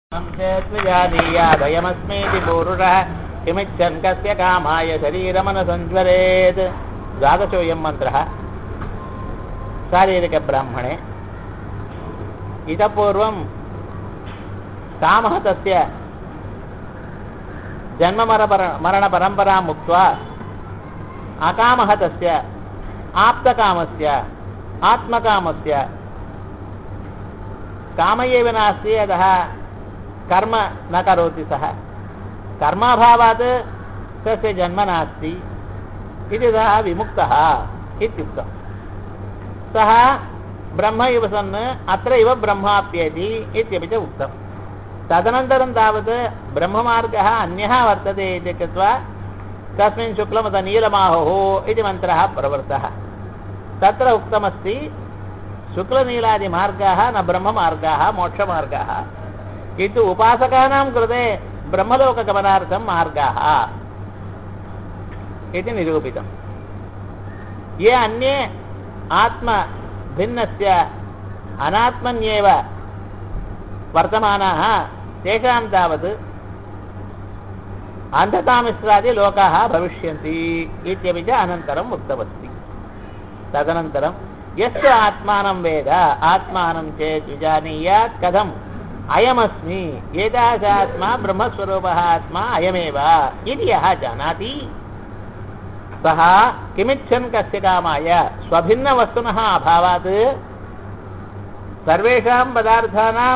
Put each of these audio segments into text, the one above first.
चेत्विजानीयादयमस्मीति पूरुषः किमिच्छन् कस्य कामाय शरीरमनसञ्ज्वरेत् द्वादशोऽयं मन्त्रः शारीरिकब्राह्मणे इतः पूर्वं कामः तस्य जन्ममरपर मरणपरम्पराम् उक्त्वा अकामः तस्य आप्तकामस्य आत्मकामस्य काम एव नास्ति अतः कर्म न करोति सः कर्माभावात् तस्य जन्म नास्ति इति सः विमुक्तः इत्युक्तं सः ब्रह्म इव सन् अत्र इव ब्रह्माप्येति इत्यपि च उक्तं तदनन्तरं तावत् ब्रह्ममार्गः अन्यः वर्तते इति कृत्वा तस्मिन् शुक्लमत नीलमाहुः इति मन्त्रः प्रवृत्तः तत्र उक्तमस्ति शुक्लनीलादिमार्गाः न ब्रह्ममार्गाः मोक्षमार्गाः किन्तु उपासकानां कृते ब्रह्मलोकगमनार्थं मार्गाः इति निरूपितम् ये अन्ये आत्मभिन्नस्य अनात्मन्येव वर्तमानाः तेषां तावत् अन्धतामिश्रादिलोकाः भविष्यन्ति इत्यपि च अनन्तरम् उक्तमस्ति तदनन्तरं यस्य आत्मानं वेद आत्मानं चेत् विजानीयात् कथम् अयमस्मि एतादृशात्मा ब्रह्मस्वरूपः आत्मा अयमेव इति यः जानाति सः किमिच्छन् कस्य कामाय स्वभिन्नवस्तुनः अभावात् सर्वेषां पदार्थानां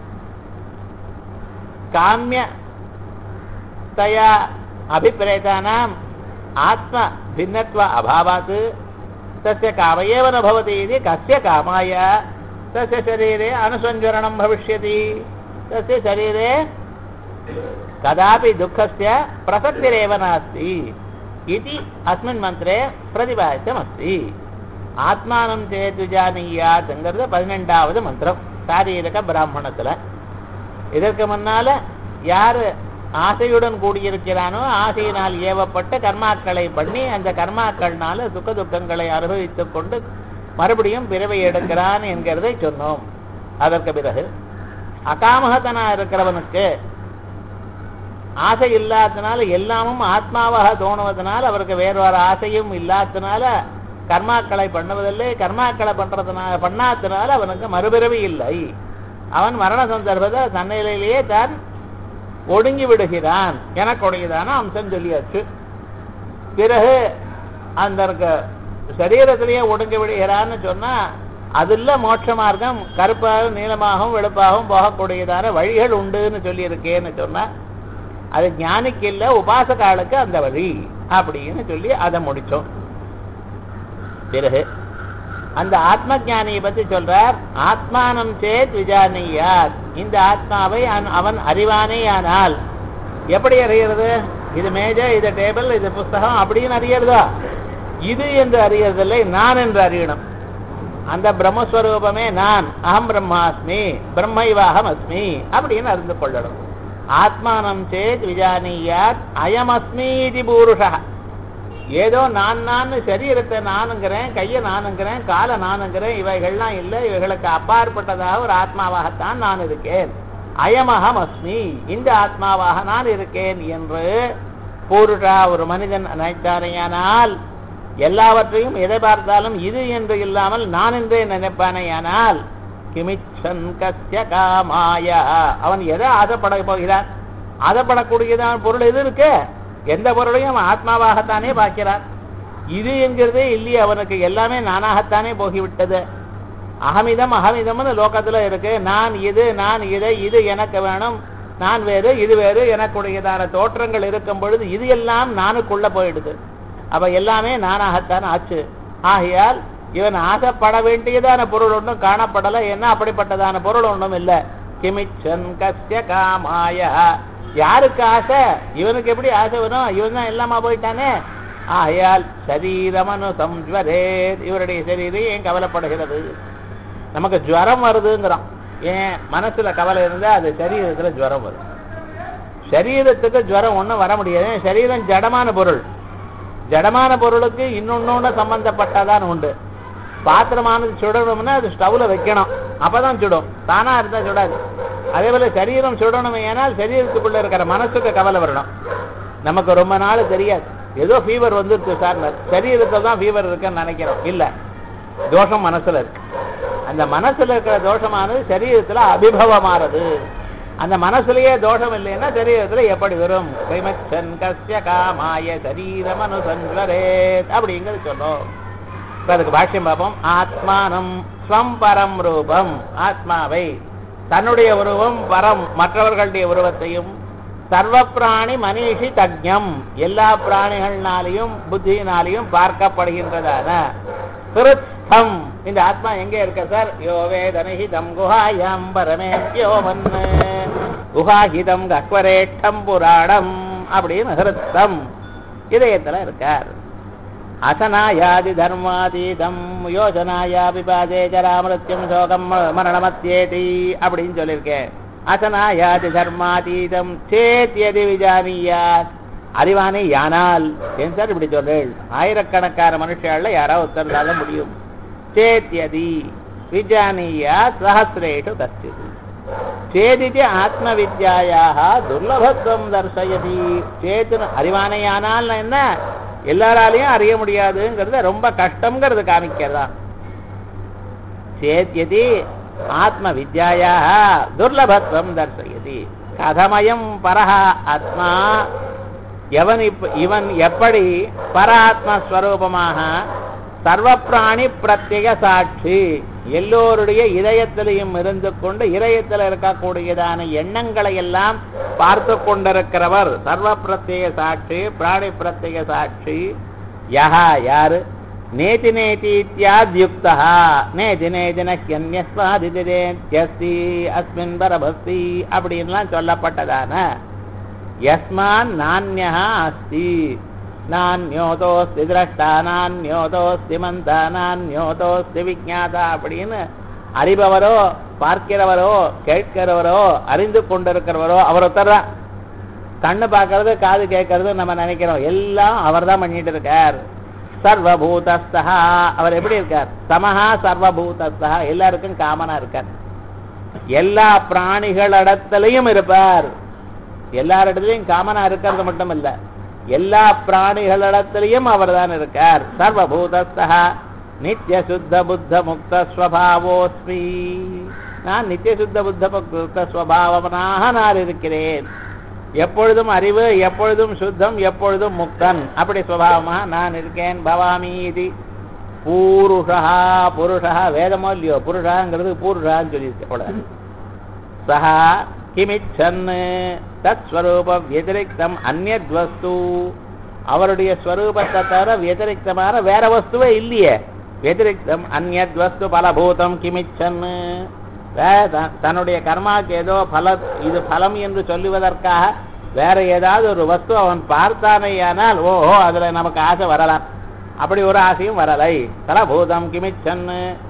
काम्यतया अभिप्रेतानाम् आत्मभिन्नत्व अभावात् तस्य काम एव न भवति इति कस्य कामाय तस्य शरीरे अनुसञ्जरणं भविष्यति तस्य शरीरे कदापि दुःखस्य प्रसक्तिरेव नास्ति इति अस्मिन् मन्त्रे प्रतिपादितमस्ति ஆத்மானம் சேத்து ஜானியாத்துங்கிறது பதினெண்டாவது மந்திரம் சாரீரக பிராமணத்தில் இதற்கு முன்னால யார் ஆசையுடன் கூடியிருக்கிறானோ ஆசையினால் ஏவப்பட்ட கர்மாக்களை பண்ணி அந்த கர்மாக்கள்னால சுக துக்கங்களை அனுபவித்துக் கொண்டு மறுபடியும் பிறவை எடுக்கிறான் என்கிறதை சொன்னோம் அதற்கு பிறகு அகாமகத்தனா இருக்கிறவனுக்கு ஆசை இல்லாதனால எல்லாமும் ஆத்மாவாக தோணுவதனால் அவருக்கு வேறொரு ஆசையும் இல்லாதனால கர்மாக்களை பண்ணுவதில்லை கர்மாக்களை பண்றதுனால பண்ணாதனால அவனுக்கு மறுபிறவி இல்லை அவன் மரண சந்தர்ப்பத்தில் தன்னிலையிலேயே தான் ஒடுங்கி விடுகிறான் எனக்குடையதான அம்சம் சொல்லியாச்சு பிறகு அந்த சரீரத்திலேயே ஒடுங்கி விடுகிறான்னு சொன்னா அதுல மோட்ச மார்க்கம் கருப்பாகவும் நீளமாகவும் வெளுப்பாகவும் போகக்கூடியதான வழிகள் உண்டுன்னு சொல்லியிருக்கேன்னு சொன்னா அது ஞானிக்கு இல்லை உபாசகாலுக்கு அந்த வழி அப்படின்னு சொல்லி அதை முடிச்சோம் பிறகு அந்த ஆத்ம ஜானியை பத்தி சொல்றார் ஆத்மானம் சேத் விஜானியார் இந்த ஆத்மாவை அவன் அறிவானே ஆனால் எப்படி அறிகிறது இது மேஜை இது டேபிள் இது புஸ்தகம் அப்படின்னு அறியறதா இது என்று அறியறதில்லை நான் என்று அறியணும் அந்த பிரம்மஸ்வரூபமே நான் அகம் பிரம்மாஸ்மி பிரம்மைவாகம் அஸ்மி அப்படின்னு அறிந்து கொள்ளணும் ஆத்மானம் சேத் விஜானியாத் அயமஸ்மி இது பூருஷா ஏதோ நான் நான் சரீரத்தை நானுங்கிறேன் கையை நானுங்கிறேன் காலை நானுங்கிறேன் இவைகள்லாம் இல்லை இவைகளுக்கு அப்பாற்பட்டதாக ஒரு ஆத்மாவாகத்தான் நான் இருக்கேன் அயமகம் அஸ்மி இந்த ஆத்மாவாக நான் இருக்கேன் என்று பூருஷா ஒரு மனிதன் நினைத்தானேயானால் எல்லாவற்றையும் எதை பார்த்தாலும் இது என்று இல்லாமல் நான் என்றே நினைப்பானேயானால் கிமிச்சன் கசிய காமாய அவன் எதை ஆசைப்பட போகிறான் ஆசைப்படக்கூடியதான பொருள் எது இருக்கு எந்த பொருளையும் அவன் ஆத்மாவாகத்தானே பார்க்கிறான் இது என்கிறதே இல்லையே அவனுக்கு எல்லாமே நானாகத்தானே போகிவிட்டது அகமிதம் அகமிதம்னு லோகத்துல இருக்கு நான் இது நான் இதை இது எனக்கு வேணும் நான் வேறு இது வேறு எனக்குடையதான தோற்றங்கள் இருக்கும் பொழுது இது எல்லாம் நானுக்குள்ள போயிடுது அப்ப எல்லாமே நானாகத்தான் ஆச்சு ஆகையால் இவன் ஆசைப்பட வேண்டியதான பொருள் ஒன்றும் காணப்படலை என்ன அப்படிப்பட்டதான பொருள் ஒன்றும் இல்லை கிமிச்சன் கசிய காமாய யாருக்கு ஆசை இவனுக்கு எப்படி ஆசை வரும் இவன் தான் எல்லாமா போயிட்டானே ஆகையால் சரீரமனு சம்ஜ்வரே இவருடைய சரீரம் ஏன் கவலைப்படுகிறது நமக்கு ஜுவரம் வருதுங்கிறோம் ஏன் மனசுல கவலை இருந்தா அது சரீரத்துல ஜுவரம் வரும் சரீரத்துக்கு ஜுவரம் ஒன்றும் வர முடியாது சரீரம் ஜடமான பொருள் ஜடமான பொருளுக்கு இன்னொன்னோட சம்பந்தப்பட்டதான் உண்டு பாத்திரமானது சுடணும்னா அது ஸ்டவ்ல வைக்கணும் அப்பதான் சுடும் தானா இருந்தா சுடாது அதே போல சரீரம் சுடணும் ஏனால் சரீரத்துக்குள்ள இருக்கிற மனசுக்கு கவலை வரணும் நமக்கு ரொம்ப நாள் தெரியாது ஏதோ ஃபீவர் வந்துருச்சு சார் சரீரத்தில் தான் ஃபீவர் இருக்குன்னு நினைக்கிறோம் இல்ல தோஷம் மனசுல இருக்கு அந்த மனசுல இருக்கிற தோஷமானது சரீரத்துல அபிபவமாறது அந்த மனசுலயே தோஷம் இல்லைன்னா சரீரத்துல எப்படி வரும் கிரைமச்சன் கஸ்ய காமாய சரீரம் அனுசன்வரே அப்படிங்கிறது சொல்லும் இப்ப அதுக்கு பாஷ்யம் பார்ப்போம் ஆத்மானம் ஸ்வம் பரம் ரூபம் ஆத்மாவை தன்னுடைய உருவம் பரம் மற்றவர்களுடைய உருவத்தையும் சர்வ பிராணி மனிஷி தஜ்ஞம் எல்லா பிராணிகள்னாலையும் புத்தியினாலையும் பார்க்கப்படுகின்றதான திருத்தம் இந்த ஆத்மா எங்க இருக்க சார் யோ வேதனஹிதம் குஹாயாம் பரமேத்யோ மன்னு குஹாஹிதம் கக்வரேட்டம் புராணம் அப்படின்னு ஹிருத்தம் இதயத்துல இருக்கார் அசனாயாதி தர்மாதீதம் யோசனாயா விபாதே ஜராமிருத்தியம் சோகம் மரணமத்தியேதி அப்படின்னு சொல்லியிருக்கேன் அசனாயாதி தர்மாதீதம் சேத்தியதி விஜானியாத் அறிவானே யானால் ஏன் சார் இப்படி சொல்றேன் ஆயிரக்கணக்கான மனுஷால யாராவது ஒருத்தர்தால முடியும் சேத்தியதி விஜானியா சஹசிரேஷு கச்சிது சேதிதி ஆத்ம வித்யாயாக துர்லபத்துவம் தர்சயதி சேத்துன்னு அறிவானையானால் என்ன எல்லாராலையும் அறிய முடியாதுங்கிறத ரொம்ப கஷ்டம்ங்கிறது காமிக்கிறதா சேத்தியதி ஆத்ம வித்யாயாக துர்லபத்துவம் தர்சயதி கதமயம் பரஹ ஆத்மா எவன் இப்ப இவன் எப்படி பராத்மஸ்வரூபமாக சர்வ பிராணி பிரத்யேக சாட்சி எல்லோருடைய இதயத்திலையும் இருந்து கொண்டு இதயத்தில் இருக்கக்கூடியதான எண்ணங்களை எல்லாம் பார்த்து கொண்டிருக்கிறவர் சர்வ பிரத்யேக சாட்சி பிராணி பிரத்யேக சாட்சி யஹா யாரு நேதி நேதி இத்தியாத்யுக்தா நேதி நேதி நஹ்யன்யஸ்வாதிதேத்யஸ்தி அஸ்மின் பரபஸ்தி அப்படின்லாம் சொல்லப்பட்டதான யஸ்மான் நானியா அஸ்தி நானியோதோஸ்தி திரஷ்டா நானியோதோஸ்தி மந்தா நானியோதோஸ்தி விஜாதா அப்படின்னு அறிபவரோ பார்க்கிறவரோ கேட்கிறவரோ அறிந்து கொண்டிருக்கிறவரோ அவர் ஒருத்தர் தான் கண்ணு பார்க்கறது காது கேட்கறது நம்ம நினைக்கிறோம் எல்லாம் அவர் தான் பண்ணிட்டு இருக்கார் சர்வபூதஸ்தா அவர் எப்படி இருக்கார் சமஹா சர்வபூதஸ்தா எல்லாருக்கும் காமனா இருக்கார் எல்லா பிராணிகளிடத்திலையும் இருப்பார் எல்லாரிடத்திலையும் காமனா இருக்கிறது மட்டும் இல்ல எல்லா பிராணிகளிடத்திலையும் அவர் தான் இருக்கார் சர்வபூதஸ்தா நித்திய சுத்த புத்த முக்த ஸ்வபாவோஸ்மி நான் நித்திய சுத்த புத்த முக்த ஸ்வபாவனாக நான் இருக்கிறேன் எப்பொழுதும் அறிவு எப்பொழுதும் சுத்தம் எப்பொழுதும் முக்தன் அப்படி சுவாவமாக நான் இருக்கேன் பவாமி இது பூருஷா புருஷா வேதமோ இல்லையோ புருஷாங்கிறது பூருஷான்னு சொல்லியிருக்க சஹா கிமிச்சன் தத் ஸ்வரூப வத்திரிக்தம் அந்நத் வஸ்து அவருடைய ஸ்வரூபத்தை தவிர வத்திரிக்தமான வேற வஸ்துவே இல்லையே வத்திரிக்தம் அந்நத் வஸ்து பலபூதம் கிமிச்சன் தன்னுடைய கர்மாக்கு ஏதோ பல இது பலம் என்று சொல்லுவதற்காக வேற ஏதாவது ஒரு வஸ்து அவன் பார்த்தானேயானால் ஓஹோ அதுல நமக்கு ஆசை வரலாம் அப்படி ஒரு ஆசையும் வரலை தலபூதம் கிமிச்சன்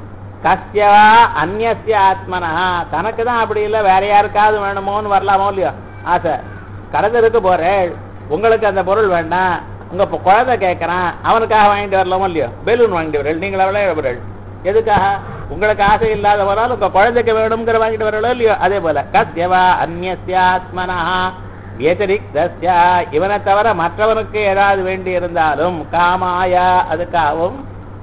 கஸ்யவா அந்நிய ஆத்மனா தனக்கு தான் அப்படி இல்லை வேற யாருக்காவது வேணுமோன்னு வரலாமோ இல்லையோ ஆசை கடந்தருக்கு போறேன் உங்களுக்கு அந்த பொருள் வேண்டாம் உங்க குழந்தை கேட்கறான் அவனுக்காக வாங்கிட்டு வரலாமோ இல்லையோ பெலூன் வாங்கிட்டு வரல் நீங்களா விளையாடுறீர்கள் எதுக்காக உங்களுக்கு ஆசை இல்லாதவரால் உங்க குழந்தைக்கு வேணுங்கிற வாங்கிட்டு வரலோ இல்லையோ அதே போல கஸ்யவா அந்நியாத்மனா வியதிரிக்தஸ்யா இவனை தவிர மற்றவனுக்கு ஏதாவது வேண்டி இருந்தாலும் காமாய அதுக்காகவும்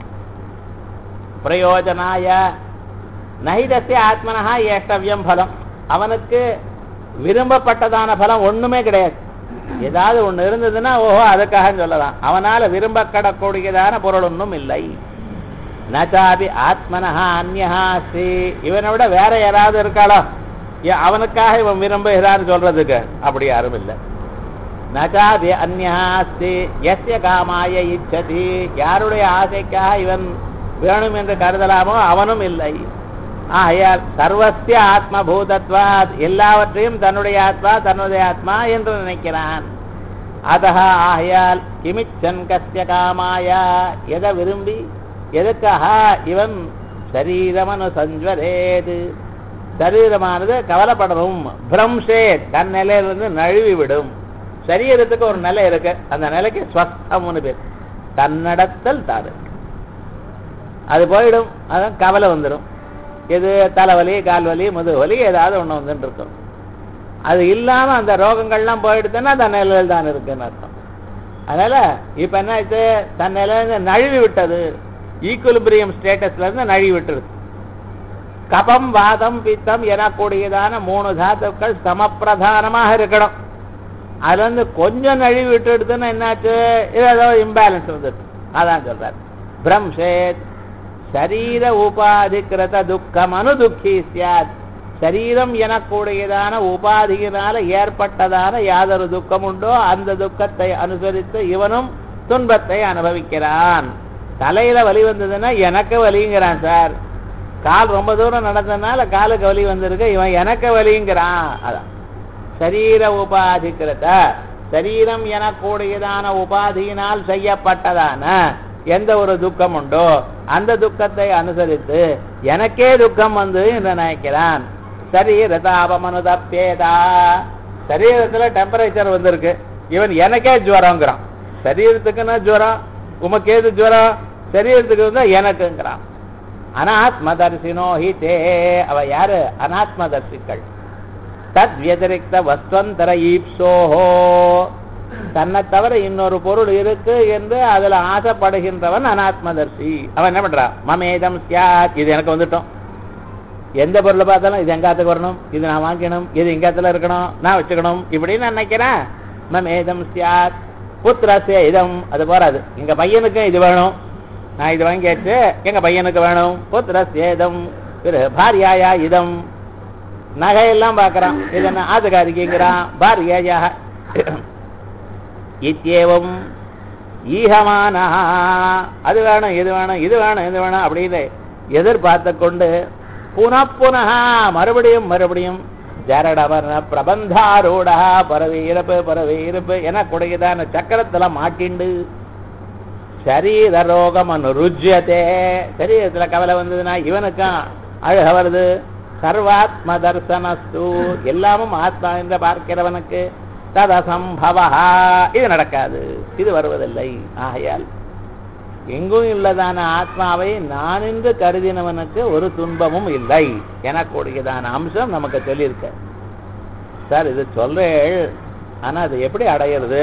பிரயோஜனாய நைதஸ்ய ஆத்மனஹா ஏஷ்டவியம் பலம் அவனுக்கு விரும்பப்பட்டதான பலம் ஒண்ணுமே கிடையாது ஏதாவது ஒண்ணு இருந்ததுன்னா ஓஹோ அதுக்காக சொல்லலாம் அவனால விரும்ப கடக்கூடியதான பொருள் ஒன்றும் இல்லை நச்சாபி ஆத்மனஹா அந்யஹா அஸ்தி இவனை விட வேற யாராவது இருக்காளோ அவனுக்காக இவன் விரும்புகிறான்னு சொல்றதுக்கு அப்படி யாரும் இல்லை நச்சாபி அந்யஹா அஸ்தி எஸ்ய காமாய இச்சதி யாருடைய ஆசைக்காக இவன் வேணும் என்று கருதலாமோ அவனும் இல்லை ஆகையால் சர்வசிய ஆத்மபூதத்வாத் எல்லாவற்றையும் தன்னுடைய ஆத்மா தன்னுடைய ஆத்மா என்று நினைக்கிறான் அதஹ ஆகையால் கிமிச்சன் கஸ்ய காமாயா எதை விரும்பி எதுக்காக இவன் சரீரமனு சஞ்சுவரேது சரீரமானது கவலைப்படணும் பிரம்சே தன் நிலையிலிருந்து நழுவி விடும் சரீரத்துக்கு ஒரு நிலை இருக்கு அந்த நிலைக்கு ஸ்வஸ்தம்னு பேர் தன்னடத்தல் தாடு அது போயிடும் அதான் கவலை வந்துடும் எது தலைவலி கால்வலி முதுகுவலி ஏதாவது ஒண்ணு வந்துட்டு இருக்கும் அது இல்லாம அந்த ரோகங்கள்லாம் போயிடுதுன்னா தன் நிலையில் தான் இருக்குன்னு அர்த்தம் அதனால இப்ப என்ன ஆயிடுச்சு தன் நிலையில நழுவி விட்டது ஈக்குலிபிரியம் ஸ்டேட்டஸ்ல இருந்து நழுவி விட்டுருது கபம் வாதம் பித்தம் எனக்கூடியதான மூணு தாத்துக்கள் சமப்பிரதானமாக இருக்கணும் அதுல இருந்து கொஞ்சம் நழுவி விட்டுடுதுன்னா என்னாச்சு இது ஏதோ இம்பேலன்ஸ் வந்துடுது அதான் சொல்றாரு பிரம்சேத் சரீர உபாதிகிருத துக்கம் அனு துக்கி சியாத் சரீரம் எனக்கூடியதான உபாதியினால ஏற்பட்டதான யாதொரு துக்கம் உண்டோ அந்த துக்கத்தை அனுசரித்து இவனும் துன்பத்தை அனுபவிக்கிறான் தலையில வலி வந்ததுன்னா எனக்கு வலிங்கிறான் சார் கால் ரொம்ப தூரம் நடந்ததுனால காலுக்கு வலி வந்திருக்கு இவன் எனக்கு வலிங்கிறான் அதான் சரீர உபாதிக்கிறத சரீரம் எனக்கூடியதான உபாதியினால் செய்யப்பட்டதான எந்த ஒரு துக்கம் உண்டோ அந்த துக்கத்தை அனுசரித்து எனக்கே துக்கம் வந்து என்று நினைக்கிறான் சரீர தாபமனுதப்பேதா சரீரத்துல டெம்பரேச்சர் வந்திருக்கு இவன் எனக்கே ஜுவரங்கிறான் சரீரத்துக்குன்னா ஜுவரம் உமக்கு ஏது ஜுவரம் சரீரத்துக்கு வந்தா எனக்குங்கிறான் அனாத்மதர்சினோ ஹி தே அவ யாரு அனாத்மதர்சிகள் தத் வியதிரிக்த வஸ்வந்தர ஈப்சோஹோ தன்னை தவிர இன்னொரு பொருள் இருக்கு என்று அதுல ஆசைப்படுகின்றவன் அனாத்மதர்சி அவன் என்ன பண்றான் மமேதம் சியாத் இது எனக்கு வந்துட்டோம் எந்த பொருளை பார்த்தாலும் இது எங்காத்துக்கு வரணும் இது நான் வாங்கிக்கணும் இது எங்காத்துல இருக்கணும் நான் வச்சுக்கணும் இப்படின்னு நினைக்கிறேன் மமேதம் சியாத் புத்திரசே இதம் அது போறாது எங்க பையனுக்கும் இது வேணும் நான் இது வாங்கியாச்சு எங்க பையனுக்கு வேணும் புத்திரசேதம் பாரியாயா இதம் நகையெல்லாம் பார்க்கறான் இது என்ன ஆதுகாரிக்குங்கிறான் பாரியாயா இத்தியேவம் ஈகமானா அது வேணும் இது வேணும் இது வேணும் இது வேணும் அப்படின்னு எதிர்பார்த்து கொண்டு புனப்புனः மறுபடியும் மறுபடியும் ஜரடவர்ண பிரபந்தாரூடா பறவை இறப்பு பறவை இருப்பு என குடையதான சக்கரத்துல மாட்டிண்டு சரீர ரோகம் அனுருஜ்யத்தே சரீரத்துல கவலை வந்ததுன்னா இவனுக்கும் அழுக வருது சர்வாத்ம தர்சனஸ்து எல்லாமும் ஆத்மா என்று பார்க்கிறவனுக்கு ததசம்பவா இது நடக்காது இது வருவதில்லை ஆகையால் எங்கும் இல்லதான ஆத்மாவை நான் என்று கருதினவனுக்கு ஒரு துன்பமும் இல்லை எனக்கூடியதான அம்சம் நமக்கு சொல்லியிருக்க சார் இது சொல்றேள் ஆனா அது எப்படி அடையிறது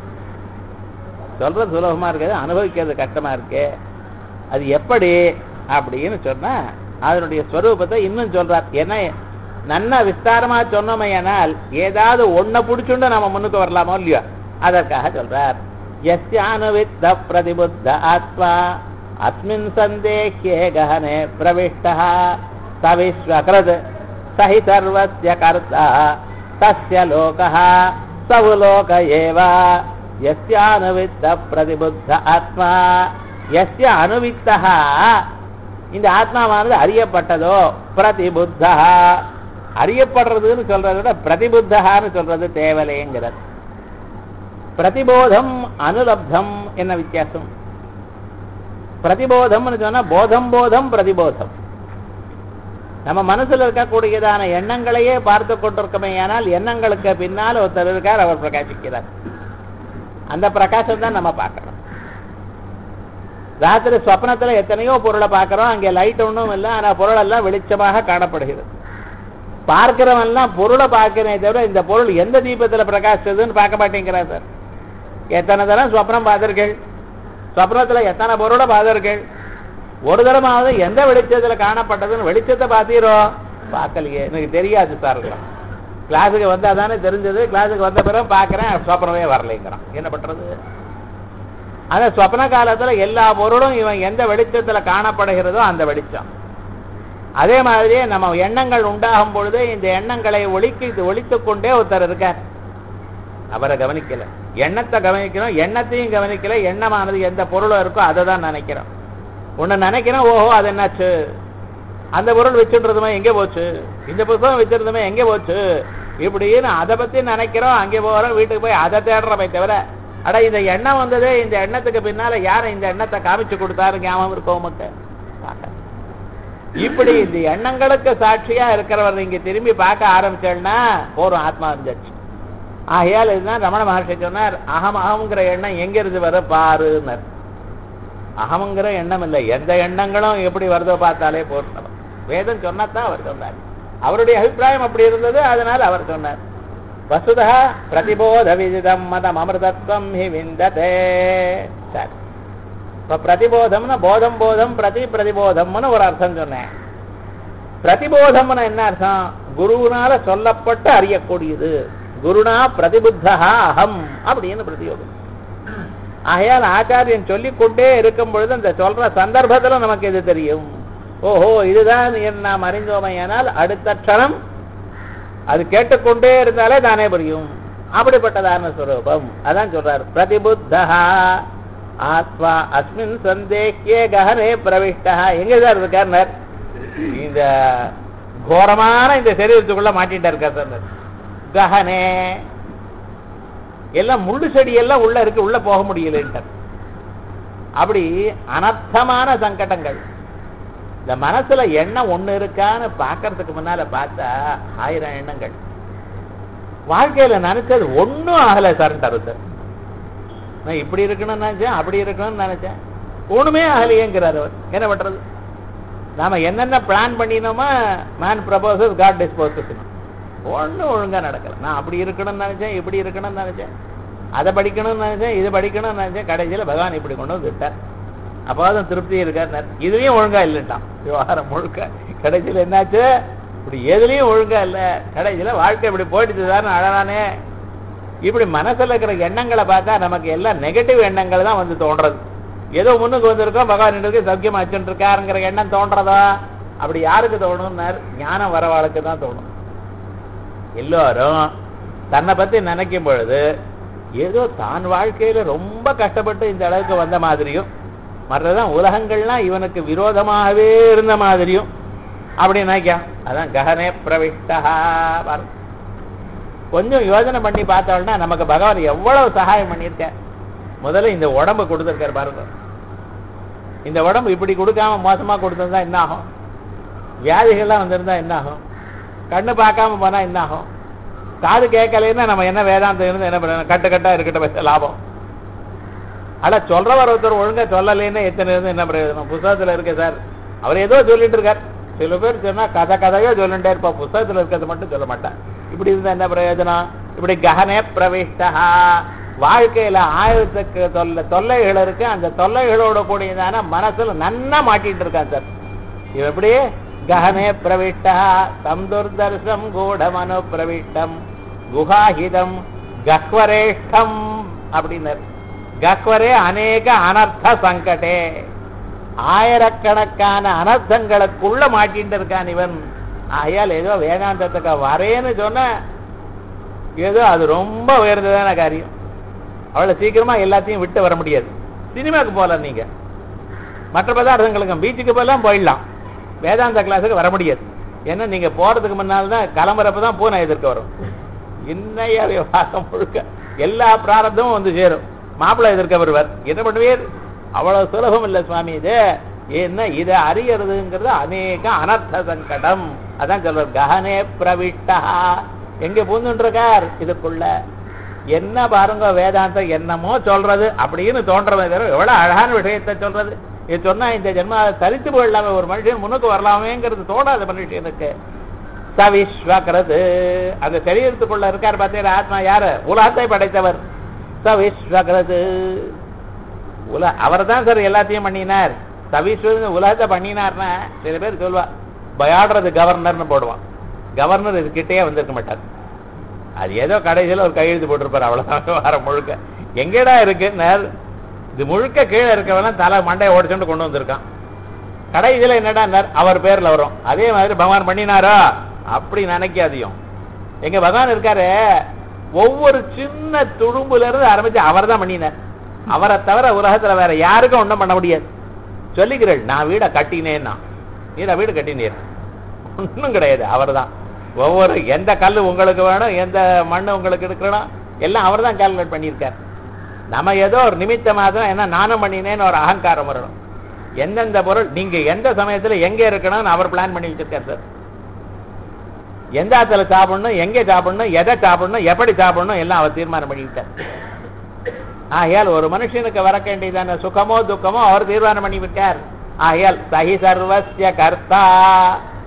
சொல்றது சுலபமா இருக்குது அனுபவிக்கிறது கஷ்டமா இருக்கு அது எப்படி அப்படின்னு சொன்னா அதனுடைய ஸ்வரூபத்தை இன்னும் சொல்றார் ஏன்னா நன்னா விஸ்தாரமா சொன்னோமையானால் ஏதாவது ஒன்ன புடிச்சுண்டு நம்ம முன்னுக்கு வரலாமோ இல்லையோ அதற்காக சொல்றார் यस्यानुविद्ध प्रतिबुद्ध आत्मा अस्मिन् सन्देह्ये गहने प्रविष्टः स विश्वकृत् स हि सर्वस्य कर्ता तस्य लोकः स लोक एव यस्यानुविद्ध प्रतिबुद्ध आत्मा यस्य अनुविத்தः இந்த ஆத்மாவானது அறியப்பட்டதோ பிரதிபுத்தா அறியப்படுறதுன்னு சொல்றதை விட பிரதிபுத்தகான்னு சொல்றது தேவலைங்கிறது பிரதிபோதம் அனுலப்தம் என்ன வித்தியாசம் பிரதிபோதம்னு சொன்னா போதம் போதம் பிரதிபோதம் நம்ம மனசுல இருக்கக்கூடியதான எண்ணங்களையே பார்த்து கொண்டிருக்கமே ஆனால் எண்ணங்களுக்கு பின்னால் ஒருத்தர் இருக்கார் அவர் பிரகாசிக்கிறார் அந்த பிரகாசம் தான் நம்ம பார்க்கணும் ராத்திரி சொப்னத்துல எத்தனையோ பொருளை பார்க்கிறோம் அங்கே லைட் ஒன்றும் இல்லை ஆனா பொருள் எல்லாம் வெளிச்சமாக காணப்படுகிறது பார்க்கிறவன் எல்லாம் பொருளை பார்க்கிறேன் தவிர இந்த பொருள் எந்த தீபத்துல பிரகாசிச்சதுன்னு பார்க்க மாட்டேங்கிறா சார் எத்தனை தரம் சொப்னம் பார்த்திருக்கீள் சொப்னத்துல எத்தனை பொருளை பார்த்திருக்கீள் ஒரு தரமாவது எந்த வெளிச்சத்துல காணப்பட்டதுன்னு வெளிச்சத்தை பார்த்தீரோ பார்க்கலையே எனக்கு தெரியாது சார் கிளாஸுக்கு வந்தா தானே தெரிஞ்சது கிளாஸுக்கு வந்த பிறகு பார்க்கிறேன் சொப்னமே வரலைங்கிறான் என்ன பண்றது அந்த சொப்ன காலத்துல எல்லா பொருளும் இவன் எந்த வெளிச்சத்துல காணப்படுகிறதோ அந்த வெளிச்சம் அதே மாதிரியே நம்ம எண்ணங்கள் உண்டாகும் பொழுது இந்த எண்ணங்களை ஒழிக்க ஒழித்துக் கொண்டே ஒருத்தர் இருக்கார் அவரை கவனிக்கல எண்ணத்தை கவனிக்கணும் எண்ணத்தையும் கவனிக்கல எண்ணமானது எந்த பொருளும் இருக்கோ அதை தான் நினைக்கிறோம் ஒண்ணு நினைக்கிறோம் ஓஹோ அது என்னாச்சு அந்த பொருள் வச்சுன்றதுமே எங்கே போச்சு இந்த புத்தகம் வச்சிருந்தமே எங்கே போச்சு இப்படின்னு அதை பத்தி நினைக்கிறோம் அங்கே போகிறோம் வீட்டுக்கு போய் அதை தேடுறமே தவிர அட இந்த எண்ணம் வந்ததே இந்த எண்ணத்துக்கு பின்னால யார் இந்த எண்ணத்தை காமிச்சு கொடுத்தாரு ஞாபகம் இருக்கோ உமக்கு இப்படி இந்த எண்ணங்களுக்கு சாட்சியா இருக்கிறவர் இங்க திரும்பி பார்க்க ஆரம்பிச்சேன்னா போறோம் ஆத்மா இருந்துச்சு ஆகையால் இதுதான் ரமண மகர்ஷி சொன்னார் அகம் அகம்ங்கிற எண்ணம் எங்க இருந்து வர பாருன்னார் அகம்ங்கிற எண்ணம் இல்லை எந்த எண்ணங்களும் எப்படி வருதோ பார்த்தாலே போறோம் வேதம் சொன்னதான் அவர் சொன்னார் அவருடைய அபிப்பிராயம் அப்படி இருந்தது அதனால அவர் சொன்னார் வசுதா பிரதிபோத விதிதம் மதம் அமிர்தத்வம் ஹி விந்ததே சரி இப்ப பிரதிபோதம்னா போதம் போதம் பிரதி பிரதிபோதம்னு ஒரு அர்த்தம் சொன்னேன் பிரதிபோதம்னு என்ன அர்த்தம் குருவினால சொல்லப்பட்டு அறியக்கூடியது குருனா பிரதிபுத்தா அகம் அப்படின்னு பிரதியோகம் ஆகையால் ஆச்சாரியன் சொல்லிக் கொண்டே இருக்கும் பொழுது அந்த சொல்ற சந்தர்ப்பத்துல நமக்கு இது தெரியும் ஓஹோ இதுதான் என் நாம் அறிந்தோமையானால் அடுத்த க்ஷணம் அது கேட்டுக்கொண்டே இருந்தாலே தானே புரியும் அப்படிப்பட்டதான ஸ்வரூபம் அதான் சொல்றார் பிரதிபுத்தா ஆத்மா அஸ்மின் சந்தேக்கியே ககனே பிரவிஷ்டா எங்க சார் இருக்கார் இந்த கோரமான இந்த சரீரத்துக்குள்ள மாட்டிட்டு இருக்கார் சார் ககனே எல்லாம் முள்ளு செடி எல்லாம் உள்ள இருக்கு உள்ள போக முடியலன்றார் அப்படி அனர்த்தமான சங்கடங்கள் இந்த மனசுல எண்ணம் ஒண்ணு இருக்கான்னு பாக்குறதுக்கு முன்னால பார்த்தா ஆயிரம் எண்ணங்கள் வாழ்க்கையில நினைச்சது ஒண்ணும் ஆகல சார்ன்றாரு சார் நான் இப்படி இருக்கணும்னு நினைச்சேன் அப்படி இருக்கணும்னு நினைச்சேன் ஒண்ணுமே ஆகலையேங்கிறார் அவர் என்ன பண்றது நாம என்னென்ன பிளான் பண்ணினோமா மேன் ப்ரப்போசஸ் காட் டிஸ்போசஸ் ஒண்ணும் ஒழுங்கா நடக்கல நான் அப்படி இருக்கணும்னு நினைச்சேன் இப்படி இருக்கணும்னு நினைச்சேன் அதை படிக்கணும்னு நினைச்சேன் இது படிக்கணும்னு நினைச்சேன் கடைசியில பகவான் இப்படி கொண்டு வந்து விட்டார் அப்போதான் திருப்தி இருக்கார் இதுலயும் ஒழுங்கா இல்லைட்டான் விவகாரம் முழுக்க கடைசியில என்னாச்சு இப்படி எதுலயும் ஒழுங்கா இல்ல கடைசியில வாழ்க்கை இப்படி போயிட்டுதான்னு அழகானே இப்படி மனசுல இருக்கிற எண்ணங்களை பார்த்தா நமக்கு எல்லாம் நெகட்டிவ் எண்ணங்கள் தான் வந்து தோன்றது ஏதோ முன்னுக்கு வந்திருக்கோம் பகவான் இருக்கு சௌக்கியமா வச்சுட்டு இருக்காருங்கிற எண்ணம் தோன்றதா அப்படி யாருக்கு தோணும்னார் ஞானம் வரவாளுக்கு தான் தோணும் எல்லாரும் தன்னை பத்தி நினைக்கும் பொழுது ஏதோ தான் வாழ்க்கையில ரொம்ப கஷ்டப்பட்டு இந்த அளவுக்கு வந்த மாதிரியும் மற்றதான் உலகங்கள்லாம் இவனுக்கு விரோதமாகவே இருந்த மாதிரியும் அப்படி நினைக்கான் அதான் ககனே பிரவிஷ்டா பாரு. கொஞ்சம் யோசனை பண்ணி பார்த்தோம்னா நமக்கு பகவான் எவ்வளவு சகாயம் பண்ணியிருக்க முதல்ல இந்த உடம்பு கொடுத்துருக்காரு பாருங்க இந்த உடம்பு இப்படி கொடுக்காம மோசமா கொடுத்திருந்தா என்ன ஆகும் வியாதிகள்லாம் வந்திருந்தா என்ன ஆகும் கண்ணு பார்க்காம போனா என்ன ஆகும் காது கேட்கலைன்னா நம்ம என்ன வேதாந்தம் இருந்து என்ன பண்ணணும் கட்டு கட்டா இருக்கட்டும் பெரிய லாபம் ஆனா சொல்றவர் ஒருத்தர் ஒழுங்கா சொல்லலைன்னா எத்தனை இருந்து என்ன பிரயோஜனம் புத்தகத்துல இருக்கு சார் அவர் ஏதோ சொல்லிட்டு இருக்கார் சில பேர் சொன்னா கதை கதையோ சொல்லிட்டே இருப்பா புத்தகத்துல இருக்கிறது மட்டும் சொல்ல மாட்டேன் இப்படி இருந்தா என்ன பிரயோஜனம் இப்படி ககனே பிரவிஷ்டா வாழ்க்கையில ஆயிரத்துக்கு தொல்லை தொல்லைகள் இருக்கு அந்த தொல்லைகளோட கூடியதான மனசுல நன்னா மாட்டிட்டு இருக்கான் சார் இவன் எப்படி ககனே பிரவிஷ்டா தம் துர்தர்ஷம் கூடமனு பிரவிஷ்டம் குஹாஹிதம் கஹ்வரேஷ்டம் அப்படின்னார் கஹ்வரே அநேக அனர்த்த சங்கடே ஆயிரக்கணக்கான அனர்த்தங்களுக்குள்ள மாட்டிட்டு இருக்கான் இவன் ஆகையால் ஏதோ வேதாந்தத்துக்கு வரேன்னு சொன்ன ஏதோ அது ரொம்ப உயர்ந்ததான காரியம் அவ்வளவு சீக்கிரமா எல்லாத்தையும் விட்டு வர முடியாது சினிமாக்கு போகலாம் நீங்க மற்ற பதார்த்தங்களுக்கு பீச்சுக்கு போகலாம் போயிடலாம் வேதாந்த கிளாஸுக்கு வர முடியாது ஏன்னா நீங்க போறதுக்கு முன்னால் தான் கிளம்புறப்ப தான் பூனை எதிர்க்க வரும் இன்னைய விவகாரம் முழுக்க எல்லா பிராரத்தமும் வந்து சேரும் மாப்பிள்ளை எதிர்க்க வருவார் என்ன பண்ணுவீர் அவ்வளவு சுலபம் இல்லை சுவாமி இது ஏன்னா இதை அறியறதுங்கிறது அநேக அனர்த்த சங்கடம் அதான் சொல்றார் ககனே பிரவிஷ்டா எங்க பூந்துட்டு இருக்கார் இதுக்குள்ள என்ன பாருங்க வேதாந்தம் என்னமோ சொல்றது அப்படின்னு தோன்றதை தவிர எவ்வளவு அழகான விஷயத்தை சொல்றது இது சொன்னா இந்த ஜென்மா தரித்து போயிடலாமே ஒரு மனுஷன் முன்னுக்கு வரலாமேங்கிறது தோணாத மனுஷனுக்கு சவிஸ்வக்கிறது அந்த சரீரத்துக்குள்ள இருக்கார் பார்த்தீங்கன்னா ஆத்மா யாரு உலகத்தை படைத்தவர் சவிஸ்வக்கிறது உல அவர் தான் சார் எல்லாத்தையும் பண்ணினார் சவிஸ்வ உலகத்தை பண்ணினார்னா சில பேர் சொல்வா பயாடுறது கவர்னர்னு போடுவான் கவர்னர் இது கிட்டே வந்திருக்க மாட்டார் அது ஏதோ கடைசியில் ஒரு கையெழுத்து போட்டிருப்பார் அவ்வளவுதான் வர முழுக்க எங்கடா இருக்குன்னார் இது முழுக்க கீழே இருக்கவன தலை மண்டையை ஓடிச்சுட்டு கொண்டு வந்திருக்கான் கடைசியில் என்னடா அவர் பேர்ல வரும் அதே மாதிரி பகவான் பண்ணினாரா அப்படி நினைக்காதையும் எங்க பகவான் இருக்காரு ஒவ்வொரு சின்ன துடும்புல இருந்து ஆரம்பிச்சு அவர் தான் பண்ணினார் அவரை தவிர உலகத்துல வேற யாருக்கும் ஒண்ணும் பண்ண முடியாது சொல்லிக்கிறேன் நான் வீடை கட்டினேன்னா நீடா வீடு கட்டினீர் ஒன்றும் கிடையாது அவர் தான் ஒவ்வொரு எந்த கல் உங்களுக்கு வேணும் எந்த மண் உங்களுக்கு எடுக்கணும் எல்லாம் அவர் தான் கால்குலேட் பண்ணியிருக்கார் நம்ம ஏதோ ஒரு நிமித்தமாக தான் என்ன நானும் பண்ணினேன்னு ஒரு அகங்காரம் வரணும் எந்தெந்த பொருள் நீங்க எந்த சமயத்துல எங்க இருக்கணும்னு அவர் பிளான் பண்ணி வச்சிருக்கார் சார் எந்த ஆத்துல சாப்பிடணும் எங்க சாப்பிடணும் எதை சாப்பிடணும் எப்படி சாப்பிடணும் எல்லாம் அவர் தீர்மானம் பண்ணிவிட்டார் ஆகையால் ஒரு மனுஷனுக்கு வர வேண்டியதான சுகமோ துக்கமோ அவர் தீர்மானம் பண்ணி விட்டார் ஆகையால் சஹி சர்வசிய கர்த்தா